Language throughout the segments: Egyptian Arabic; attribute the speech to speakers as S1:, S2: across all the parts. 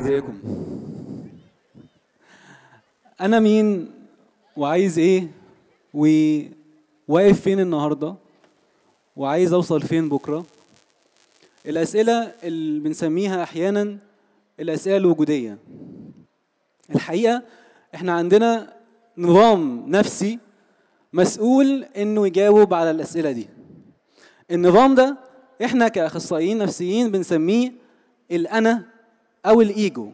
S1: ازيكم انا مين وعايز ايه وواقف فين النهارده وعايز اوصل فين بكره الاسئله اللي بنسميها احيانا الاسئله الوجوديه الحقيقه احنا عندنا نظام نفسي مسؤول انه يجاوب على الاسئله دي النظام ده احنا كاخصائيين نفسيين بنسميه الانا او الايجو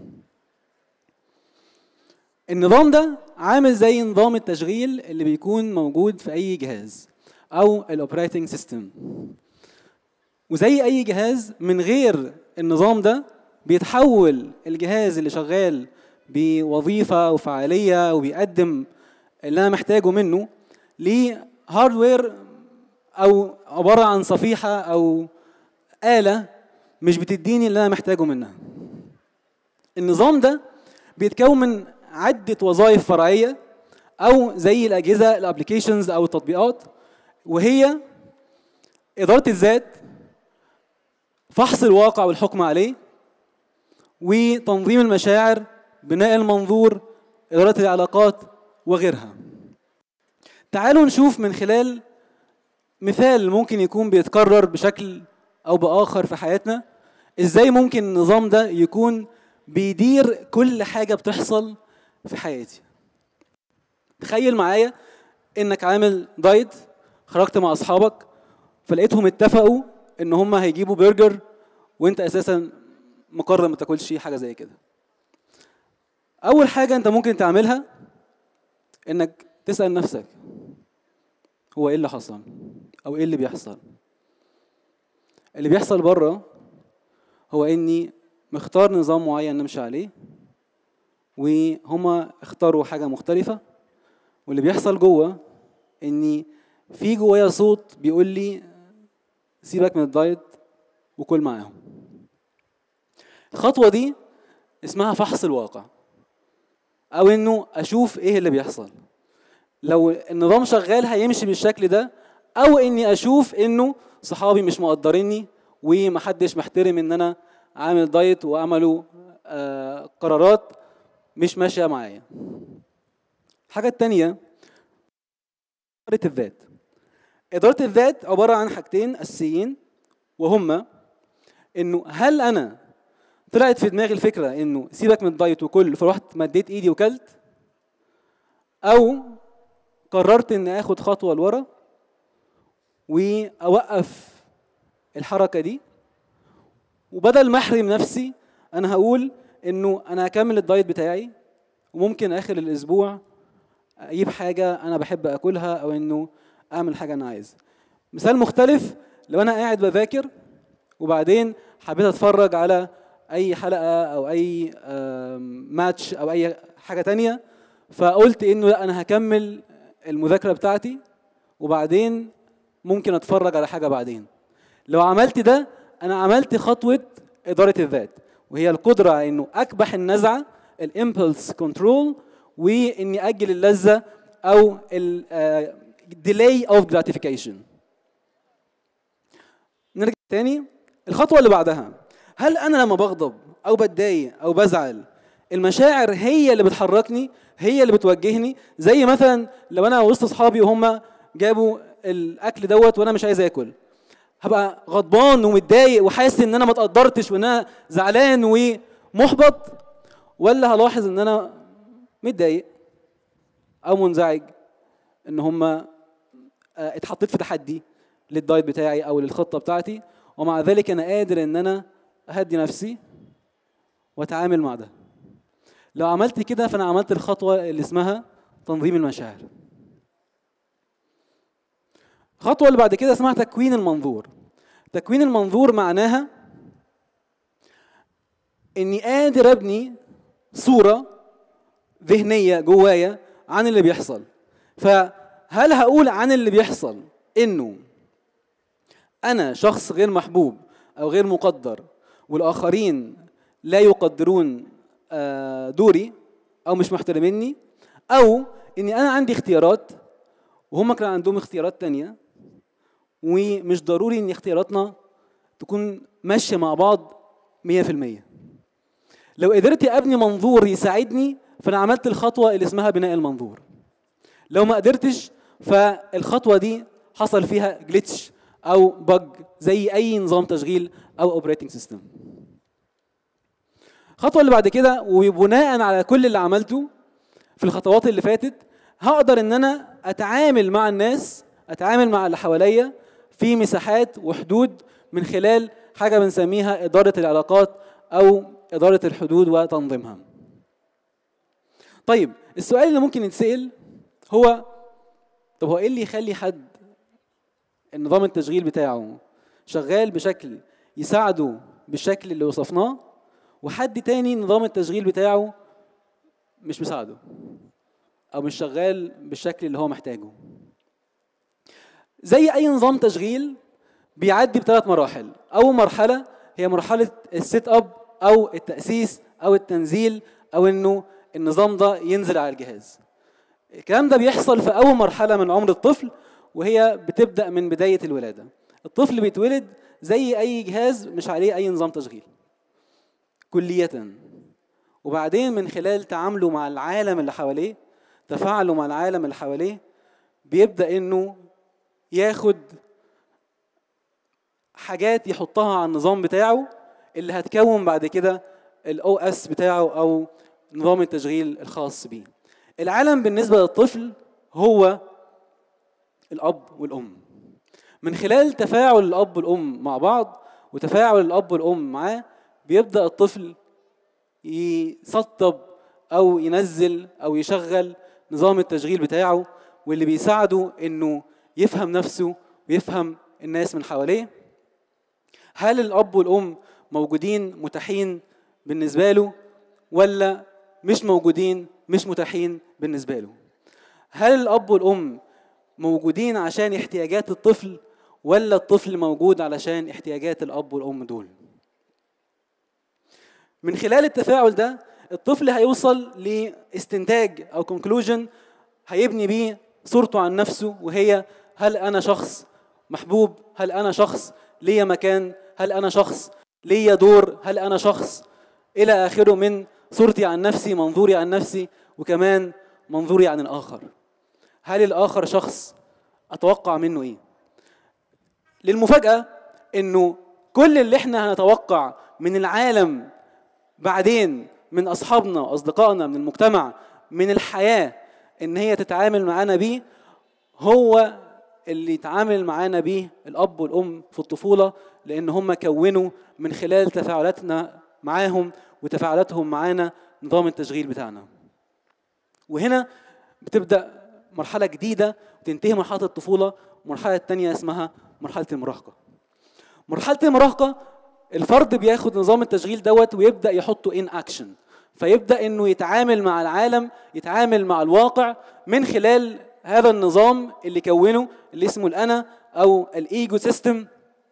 S1: النظام ده عامل زي نظام التشغيل اللي بيكون موجود في اي جهاز او الاوبريتنج سيستم وزي اي جهاز من غير النظام ده بيتحول الجهاز اللي شغال بوظيفه وفعاليه وبيقدم اللي انا محتاجه منه لهاردوير او عباره عن صفيحه او اله مش بتديني اللي انا محتاجه منها النظام ده بيتكون من عده وظائف فرعيه او زي الاجهزه الابلكيشنز او التطبيقات وهي اداره الذات فحص الواقع والحكم عليه وتنظيم المشاعر بناء المنظور اداره العلاقات وغيرها تعالوا نشوف من خلال مثال ممكن يكون بيتكرر بشكل او باخر في حياتنا ازاي ممكن النظام ده يكون بيدير كل حاجه بتحصل في حياتي تخيل معايا انك عامل دايت خرجت مع اصحابك فلقيتهم اتفقوا ان هم هيجيبوا برجر وانت اساسا مقرر ما تاكلش حاجه زي كده اول حاجه انت ممكن تعملها انك تسال نفسك هو ايه اللي حصل او ايه اللي بيحصل اللي بيحصل بره هو اني مختار نظام معين نمشي عليه وهما اختاروا حاجه مختلفه واللي بيحصل جوه اني في جوايا صوت بيقول لي سيبك من الدايت وكل معاهم الخطوه دي اسمها فحص الواقع او انه اشوف ايه اللي بيحصل لو النظام شغال هيمشي بالشكل ده او اني اشوف انه صحابي مش مقدريني ومحدش محترم ان انا عامل دايت وعملوا آه قرارات مش ماشيه معايا الحاجه التانية اداره الذات اداره الذات عباره عن حاجتين اساسيين وهما انه هل انا طلعت في دماغي الفكره انه سيبك من الدايت وكل فرحت مديت ايدي وكلت او قررت اني اخد خطوه لورا واوقف الحركه دي وبدل ما احرم نفسي انا هقول انه انا هكمل الدايت بتاعي وممكن اخر الاسبوع اجيب حاجه انا بحب اكلها او انه اعمل حاجه انا عايز مثال مختلف لو انا قاعد بذاكر وبعدين حبيت اتفرج على اي حلقه او اي ماتش او اي حاجه تانية فقلت انه لا انا هكمل المذاكره بتاعتي وبعدين ممكن اتفرج على حاجه بعدين لو عملت ده انا عملت خطوه اداره الذات وهي القدره انه اكبح النزعه الامبلس كنترول واني اجل اللذه او الديلي اوف جراتيفيكيشن نرجع تاني الخطوه اللي بعدها هل انا لما بغضب او بتضايق او بزعل المشاعر هي اللي بتحركني هي اللي بتوجهني زي مثلا لو انا وسط اصحابي وهم جابوا الاكل دوت وانا مش عايز اكل هبقى غضبان ومتضايق وحاسس ان انا ما اتقدرتش وان انا زعلان ومحبط ولا هلاحظ ان انا متضايق او منزعج ان هم اتحطيت في تحدي للدايت بتاعي او للخطه بتاعتي ومع ذلك انا قادر ان انا اهدي نفسي واتعامل مع ده لو عملت كده فانا عملت الخطوه اللي اسمها تنظيم المشاعر الخطوه اللي بعد كده اسمها تكوين المنظور تكوين المنظور معناها اني قادر ابني صوره ذهنيه جوايا عن اللي بيحصل فهل هقول عن اللي بيحصل انه انا شخص غير محبوب او غير مقدر والاخرين لا يقدرون دوري او مش محترميني او اني انا عندي اختيارات وهم كان عندهم اختيارات تانية ومش ضروري ان اختياراتنا تكون ماشيه مع بعض 100% لو قدرت ابني منظور يساعدني فانا عملت الخطوه اللي اسمها بناء المنظور لو ما قدرتش فالخطوه دي حصل فيها جلitch او بج زي اي نظام تشغيل او اوبريتنج سيستم الخطوه اللي بعد كده وبناء على كل اللي عملته في الخطوات اللي فاتت هقدر ان انا اتعامل مع الناس اتعامل مع اللي حواليا في مساحات وحدود من خلال حاجه بنسميها اداره العلاقات او اداره الحدود وتنظيمها طيب السؤال اللي ممكن يتسال هو طب هو ايه اللي يخلي حد النظام التشغيل بتاعه شغال بشكل يساعده بالشكل اللي وصفناه وحد تاني نظام التشغيل بتاعه مش مساعده او مش شغال بالشكل اللي هو محتاجه زي اي نظام تشغيل بيعدي بثلاث مراحل اول مرحله هي مرحله السيت اب او التاسيس او التنزيل او انه النظام ده ينزل على الجهاز الكلام ده بيحصل في اول مرحله من عمر الطفل وهي بتبدا من بدايه الولاده الطفل بيتولد زي اي جهاز مش عليه اي نظام تشغيل كليه وبعدين من خلال تعامله مع العالم اللي حواليه تفاعله مع العالم اللي حواليه بيبدا انه ياخد حاجات يحطها على النظام بتاعه اللي هتكون بعد كده الاو اس بتاعه او نظام التشغيل الخاص بيه العالم بالنسبه للطفل هو الاب والام من خلال تفاعل الاب والام مع بعض وتفاعل الاب والام معاه بيبدا الطفل يسطب او ينزل او يشغل نظام التشغيل بتاعه واللي بيساعده انه يفهم نفسه ويفهم الناس من حواليه هل الاب والام موجودين متاحين بالنسبه له ولا مش موجودين مش متاحين بالنسبه له هل الاب والام موجودين عشان احتياجات الطفل ولا الطفل موجود علشان احتياجات الاب والام دول من خلال التفاعل ده الطفل هيوصل لاستنتاج او كونكلوجن هيبني بيه صورته عن نفسه وهي هل انا شخص محبوب هل انا شخص ليا مكان هل انا شخص ليا دور هل انا شخص الى اخره من صورتي عن نفسي منظوري عن نفسي وكمان منظوري عن الاخر هل الاخر شخص اتوقع منه ايه للمفاجاه انه كل اللي احنا هنتوقع من العالم بعدين من اصحابنا واصدقائنا من المجتمع من الحياه ان هي تتعامل معانا بيه هو اللي يتعامل معانا بيه الاب والام في الطفوله لان هم كونوا من خلال تفاعلاتنا معاهم وتفاعلاتهم معانا نظام التشغيل بتاعنا وهنا بتبدا مرحله جديده وتنتهي مرحله الطفوله المرحله الثانيه اسمها مرحله المراهقه مرحله المراهقه الفرد بياخد نظام التشغيل دوت ويبدا يحطه ان اكشن فيبدا انه يتعامل مع العالم يتعامل مع الواقع من خلال هذا النظام اللي كونه اللي اسمه الانا او الايجو سيستم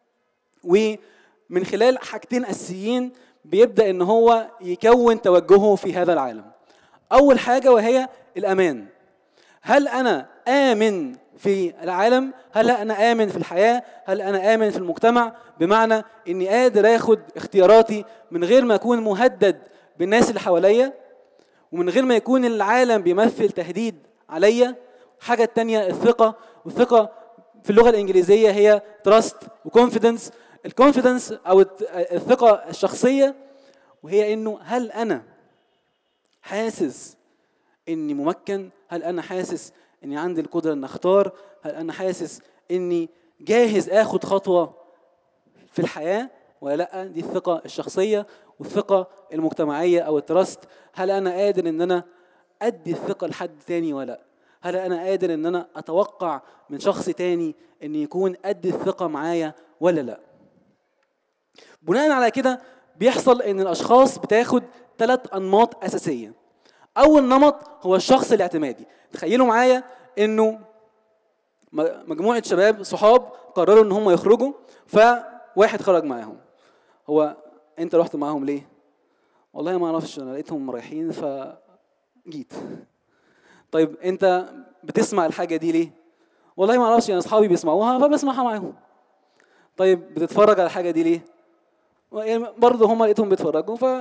S1: ومن خلال حاجتين اساسيين بيبدا ان هو يكون توجهه في هذا العالم اول حاجه وهي الامان هل انا امن في العالم هل انا امن في الحياه هل انا امن في المجتمع بمعنى اني قادر اخد اختياراتي من غير ما اكون مهدد بالناس اللي حواليا ومن غير ما يكون العالم بيمثل تهديد عليا الحاجه الثانيه الثقه والثقه في اللغه الانجليزيه هي تراست وكونفيدنس الكونفيدنس او الثقه الشخصيه وهي انه هل انا حاسس اني ممكن هل انا حاسس اني عندي القدره ان اختار هل انا حاسس اني جاهز اخد خطوه في الحياه ولا لا دي الثقه الشخصيه والثقه المجتمعيه او التراست هل انا قادر ان انا ادي الثقه لحد تاني ولا لا هل انا قادر ان انا اتوقع من شخص تاني ان يكون قد الثقه معايا ولا لا بناء على كده بيحصل ان الاشخاص بتاخد ثلاث انماط اساسيه اول نمط هو الشخص الاعتمادي تخيلوا معايا انه مجموعه شباب صحاب قرروا ان هم يخرجوا فواحد خرج معاهم هو انت رحت معاهم ليه والله ما اعرفش انا لقيتهم رايحين فجيت طيب انت بتسمع الحاجه دي ليه والله ما اعرفش انا اصحابي بيسمعوها فبسمعها معاهم طيب بتتفرج على الحاجه دي ليه يعني برضه هم لقيتهم بيتفرجوا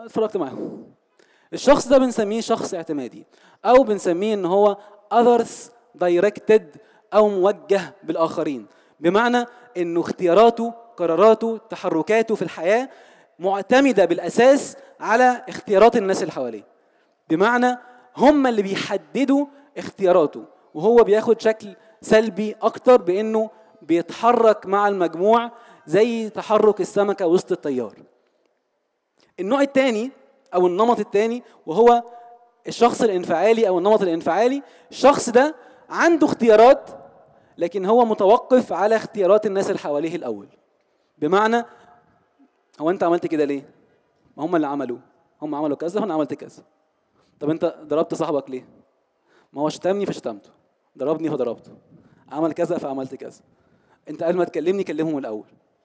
S1: اتفرجت معاهم الشخص ده بنسميه شخص اعتمادي او بنسميه ان هو others directed او موجه بالاخرين بمعنى انه اختياراته قراراته تحركاته في الحياه معتمده بالاساس على اختيارات الناس اللي حواليه بمعنى هم اللي بيحددوا اختياراته وهو بياخد شكل سلبي اكتر بانه بيتحرك مع المجموع زي تحرك السمكه وسط التيار النوع الثاني او النمط الثاني وهو الشخص الانفعالي او النمط الانفعالي الشخص ده عنده اختيارات لكن هو متوقف على اختيارات الناس اللي حواليه الاول بمعنى هو انت عملت كده ليه ما هم اللي عملوا هم عملوا كذا وانا عملت كذا طب انت ضربت صاحبك ليه ما هو شتمني فشتمته ضربني فضربته عمل كذا فعملت كذا انت قبل ما تكلمني كلمهم الاول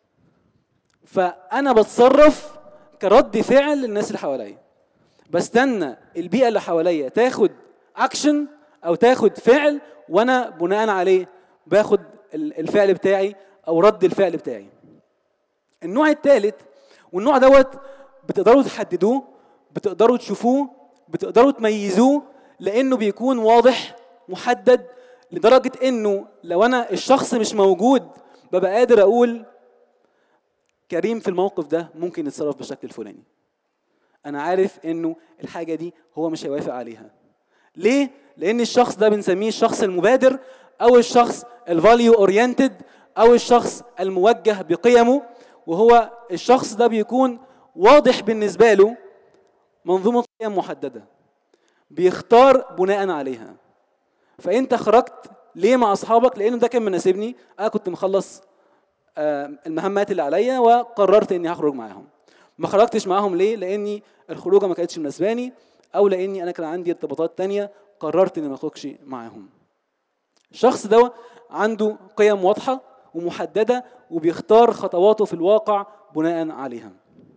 S1: فانا بتصرف كرد فعل للناس اللي حواليا بستنى البيئه اللي حواليا تاخد اكشن او تاخد فعل وانا بناء عليه باخد الفعل بتاعي او رد الفعل بتاعي النوع الثالث والنوع دوت بتقدروا تحددوه بتقدروا تشوفوه بتقدروا تميزوه لانه بيكون واضح محدد لدرجه انه لو انا الشخص مش موجود ببقى قادر اقول كريم في الموقف ده ممكن يتصرف بالشكل الفلاني انا عارف انه الحاجه دي هو مش هيوافق عليها ليه لان الشخص ده بنسميه الشخص المبادر او الشخص الفاليو اورينتد او الشخص الموجه بقيمه وهو الشخص ده بيكون واضح بالنسبه له منظومه قيم محدده بيختار بناء عليها فانت خرجت ليه مع اصحابك لانه ده كان مناسبني انا كنت مخلص المهمات اللي عليا وقررت اني هخرج معاهم ما خرجتش معاهم ليه لاني الخروجه ما كانتش مناسباني او لاني انا كان عندي ارتباطات تانية قررت اني ما اخرجش معاهم الشخص ده عنده قيم واضحه ومحدده وبيختار خطواته في الواقع بناء عليها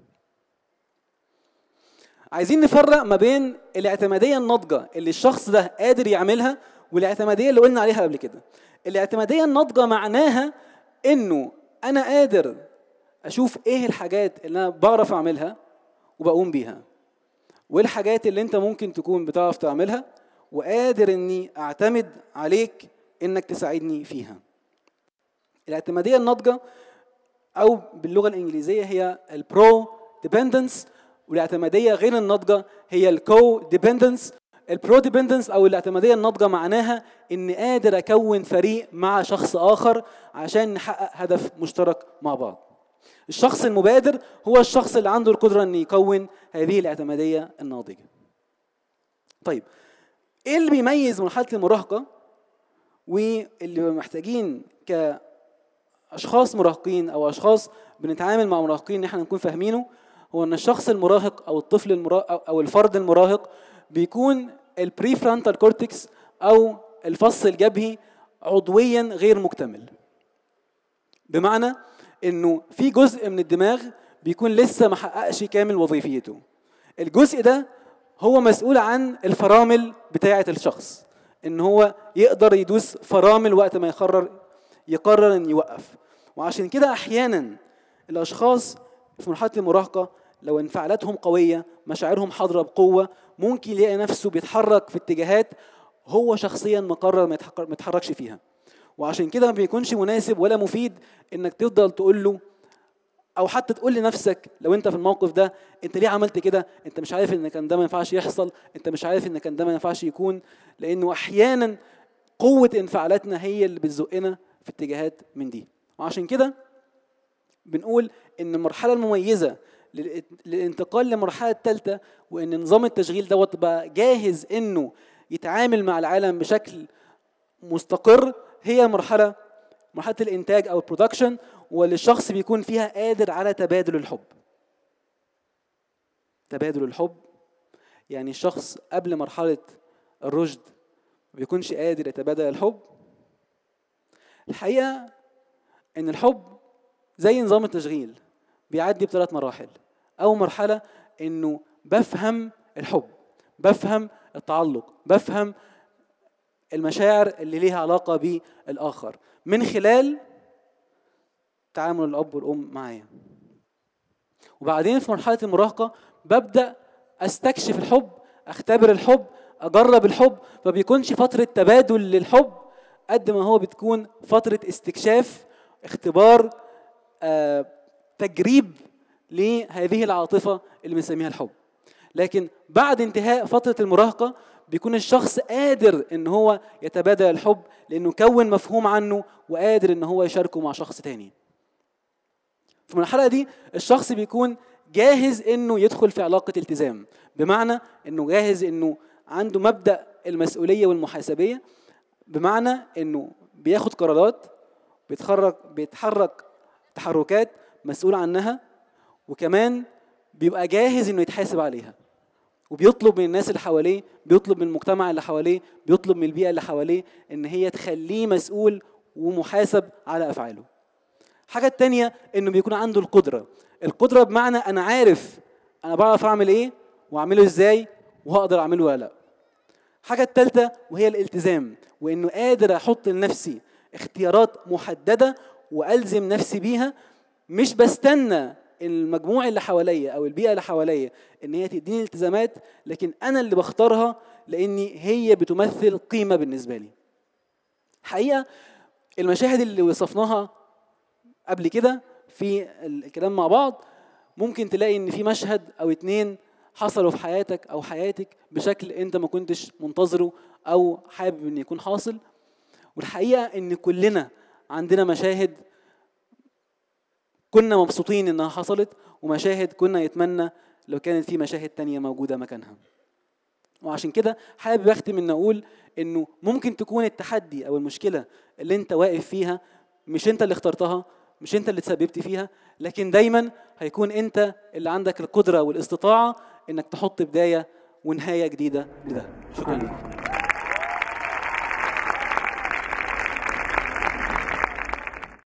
S1: عايزين نفرق ما بين الاعتماديه الناضجه اللي الشخص ده قادر يعملها والاعتماديه اللي قلنا عليها قبل كده الاعتماديه الناضجه معناها انه انا قادر اشوف ايه الحاجات اللي انا بعرف اعملها وبقوم بيها وايه الحاجات اللي انت ممكن تكون بتعرف تعملها وقادر اني اعتمد عليك انك تساعدني فيها الاعتماديه الناضجه او باللغه الانجليزيه هي البرو ديبندنس والاعتماديه غير الناضجه هي الكو ديبندنس البرو ديبندنس او الاعتماديه الناضجه معناها اني قادر اكون فريق مع شخص اخر عشان نحقق هدف مشترك مع بعض الشخص المبادر هو الشخص اللي عنده القدره ان يكون هذه الاعتماديه الناضجه طيب ايه اللي بيميز مرحله المراهقه واللي محتاجين كاشخاص مراهقين او اشخاص بنتعامل مع مراهقين ان احنا نكون فاهمينه هو ان الشخص المراهق او الطفل المراهق او الفرد المراهق بيكون البري فرونتال كورتكس او الفص الجبهي عضويا غير مكتمل بمعنى انه في جزء من الدماغ بيكون لسه ما حققش كامل وظيفيته الجزء ده هو مسؤول عن الفرامل بتاعه الشخص ان هو يقدر يدوس فرامل وقت ما يقرر يقرر ان يوقف وعشان كده احيانا الاشخاص في مرحله المراهقه لو انفعالاتهم قويه مشاعرهم حاضره بقوه ممكن يلاقي نفسه بيتحرك في اتجاهات هو شخصيا مقرر ما يتحركش فيها وعشان كده ما بيكونش مناسب ولا مفيد انك تفضل تقول له او حتى تقول لنفسك لو انت في الموقف ده انت ليه عملت كده انت مش عارف ان كان ده ما ينفعش يحصل انت مش عارف ان كان ده ما ينفعش يكون لانه احيانا قوه انفعالاتنا هي اللي بتزقنا في اتجاهات من دي وعشان كده بنقول ان المرحله المميزه للانتقال للمرحله الثالثه وان نظام التشغيل دوت بقى جاهز انه يتعامل مع العالم بشكل مستقر هي مرحله مرحله الانتاج او البرودكشن واللي الشخص بيكون فيها قادر على تبادل الحب تبادل الحب يعني الشخص قبل مرحله الرشد ما بيكونش قادر يتبادل الحب الحقيقه ان الحب زي نظام التشغيل بيعدي بثلاث مراحل اول مرحله انه بفهم الحب بفهم التعلق بفهم المشاعر اللي ليها علاقه بالاخر من خلال تعامل الاب والام معايا وبعدين في مرحله المراهقه ببدا استكشف الحب اختبر الحب اجرب الحب ما بيكونش فتره تبادل للحب قد ما هو بتكون فتره استكشاف اختبار آه تجريب لهذه العاطفه اللي بنسميها الحب لكن بعد انتهاء فتره المراهقه بيكون الشخص قادر ان هو يتبادل الحب لانه كون مفهوم عنه وقادر ان هو يشاركه مع شخص تاني في المرحله دي الشخص بيكون جاهز انه يدخل في علاقه التزام بمعنى انه جاهز انه عنده مبدا المسؤوليه والمحاسبيه بمعنى انه بياخد قرارات بيتحرك بيتحرك تحركات مسؤول عنها وكمان بيبقى جاهز انه يتحاسب عليها وبيطلب من الناس اللي حواليه بيطلب من المجتمع اللي حواليه بيطلب من البيئه اللي حواليه ان هي تخليه مسؤول ومحاسب على افعاله حاجه التانية انه بيكون عنده القدره القدره بمعنى انا عارف انا بعرف اعمل ايه واعمله ازاي وهقدر اعمله ولا لا حاجه التالتة وهي الالتزام وانه قادر احط لنفسي اختيارات محدده والزم نفسي بيها مش بستنى المجموع اللي حواليا او البيئه اللي حواليا ان هي تديني التزامات لكن انا اللي بختارها لاني هي بتمثل قيمه بالنسبه لي حقيقه المشاهد اللي وصفناها قبل كده في الكلام مع بعض ممكن تلاقي ان في مشهد او اتنين حصلوا في حياتك او حياتك بشكل انت ما كنتش منتظره او حابب ان يكون حاصل والحقيقه ان كلنا عندنا مشاهد كنا مبسوطين انها حصلت ومشاهد كنا يتمنى لو كانت في مشاهد تانية موجودة مكانها وعشان كده حابب اختم ان اقول انه ممكن تكون التحدي او المشكلة اللي انت واقف فيها مش انت اللي اخترتها مش انت اللي تسببت فيها لكن دايما هيكون انت اللي عندك القدرة والاستطاعة انك تحط بداية ونهاية جديدة لده شكرا لكم